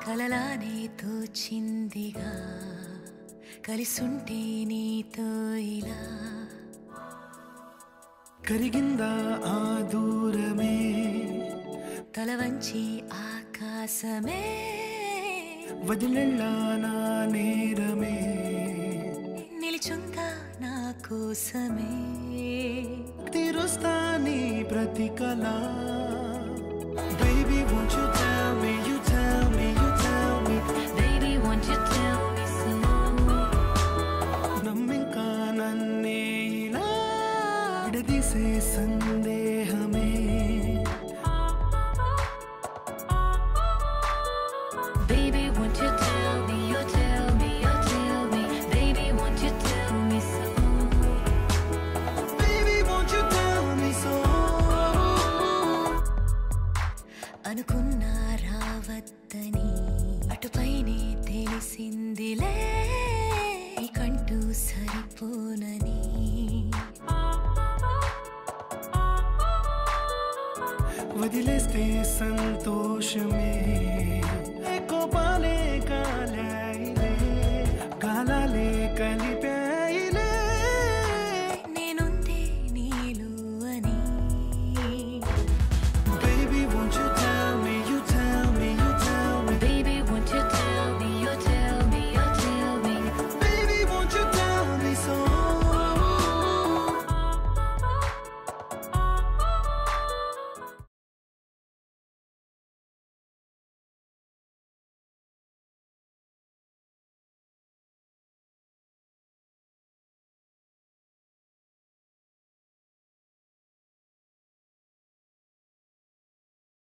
కలలానే తోచిందిగా కలిసుంటే నీతో ఇలా కరిగిందా ఆ దూరమే తల వంచి ఆకాశమే వదిలెళ్ళా నా నేరమే నిలిచుందా నా కోసమే తీరుస్తా నీ ప్రతి కళ Baby, won't you tell me, you tell me, you tell me Baby, won't you tell me so? నమ్మింకా నన్నే ఇలా విడదీసే సందేహమే Baby, won't you tell me, you tell me, you tell me Baby, won't you tell me so? Baby, won't you tell me so అనుకున్నా రావద్దని అటుపైనే తెలిసిందిలే కంటూ సరిపోనని వదిలేస్తే సంతోషమే ఏ కోపాలే కాలే